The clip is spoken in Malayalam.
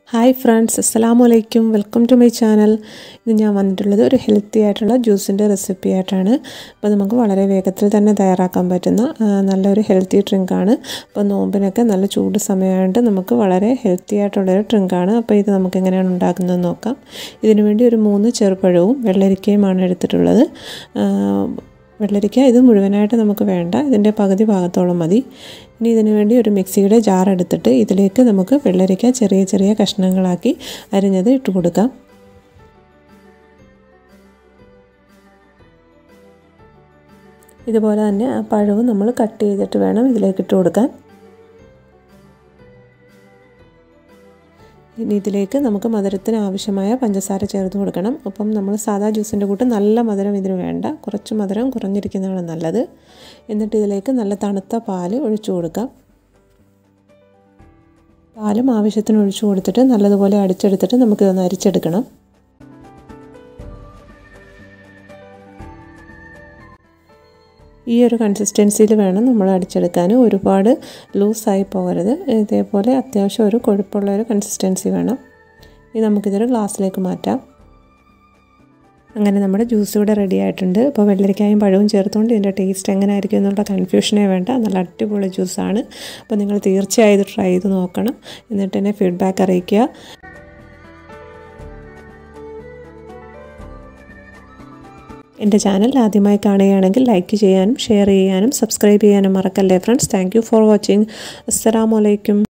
ഹായ് ഫ്രണ്ട്സ് അസ്സലാമു അലൈക്കും വെൽക്കം ടു മൈ ചാനൽ ഇത് ഞാൻ വന്നിട്ടുള്ളത് ഒരു ഹെൽത്തി ആയിട്ടുള്ള ജ്യൂസിൻ്റെ റെസിപ്പി ആയിട്ടാണ് അപ്പോൾ നമുക്ക് വളരെ വേഗത്തിൽ തന്നെ തയ്യാറാക്കാൻ പറ്റുന്ന ആ, നല്ലൊരു ഹെൽത്തി ഡ്രിങ്കാണ് അപ്പോൾ നോമ്പിനൊക്കെ നല്ല ചൂട് സമയമായിട്ട് നമുക്ക് വളരെ ഹെൽത്തി ആയിട്ടുള്ളൊരു ഡ്രിങ്കാണ് അപ്പോൾ ഇത് നമുക്ക് എങ്ങനെയാണ് ഉണ്ടാക്കുന്നത് നോക്കാം ഇതിനു വേണ്ടി ഒരു മൂന്ന് ചെറുപഴവും വെള്ളരിക്കയുമാണ് എടുത്തിട്ടുള്ളത് ആ, വെള്ളരിക്ക ഇത് മുഴുവനായിട്ട് നമുക്ക് വേണ്ട ഇതിൻ്റെ പകുതി ഭാഗത്തോളം മതി ഇനി ഇതിനു വേണ്ടി ഒരു മിക്സിയുടെ ജാർ എടുത്തിട്ട് ഇതിലേക്ക് നമുക്ക് വെള്ളരിക്ക ചെറിയ ചെറിയ കഷ്ണങ്ങളാക്കി അരിഞ്ഞത് ഇട്ട് കൊടുക്കാം ഇതുപോലെ തന്നെ ആ പഴവും നമ്മൾ കട്ട് ചെയ്തിട്ട് വേണം ഇതിലേക്ക് ഇട്ട് കൊടുക്കാൻ ഇനി ഇതിലേക്ക് നമുക്ക് മധുരത്തിന് ആവശ്യമായ പഞ്ചസാര ചേർത്ത് കൊടുക്കണം അപ്പം നമ്മൾ സാധാ ജ്യൂസിൻ്റെ കൂട്ട് നല്ല മധുരം ഇതിന് വേണ്ട കുറച്ച് മധുരം കുറഞ്ഞിരിക്കുന്നതാണ് നല്ലത് എന്നിട്ട് ഇതിലേക്ക് നല്ല തണുത്ത പാല് ഒഴിച്ചു കൊടുക്കാം പാലും ആവശ്യത്തിന് ഒഴിച്ചു കൊടുത്തിട്ട് നല്ലതുപോലെ അടിച്ചെടുത്തിട്ട് നമുക്കിതൊന്ന് അരിച്ചെടുക്കണം ഈ ഒരു കൺസിസ്റ്റൻസിയിൽ വേണം നമ്മൾ അടിച്ചെടുക്കാൻ ഒരുപാട് ലൂസായി പോകരുത് ഇതേപോലെ അത്യാവശ്യം ഒരു കൊഴുപ്പുള്ള ഒരു കൺസിസ്റ്റൻസി വേണം ഇനി നമുക്കിതൊരു ഗ്ലാസ്സിലേക്ക് മാറ്റാം അങ്ങനെ നമ്മുടെ ജ്യൂസ് ഇവിടെ റെഡി ആയിട്ടുണ്ട് അപ്പോൾ വെള്ളരിക്കായും പഴവും ചേർത്തുകൊണ്ട് ഇതിൻ്റെ ടേസ്റ്റ് എങ്ങനെ ആയിരിക്കും എന്നുള്ള കൺഫ്യൂഷനേ വേണ്ട നല്ല അടിപൊളി ജ്യൂസാണ് അപ്പോൾ നിങ്ങൾ തീർച്ചയായും ഇത് ട്രൈ ചെയ്ത് നോക്കണം എന്നിട്ട് എന്നെ ഫീഡ്ബാക്ക് അറിയിക്കുക എൻ്റെ ചാനൽ ആദ്യമായി കാണുകയാണെങ്കിൽ ലൈക്ക് ചെയ്യാനും ഷെയർ ചെയ്യാനും സബ്സ്ക്രൈബ് ചെയ്യാനും മറക്കല്ലേ friends thank you for watching അസ്സലാമലൈക്കും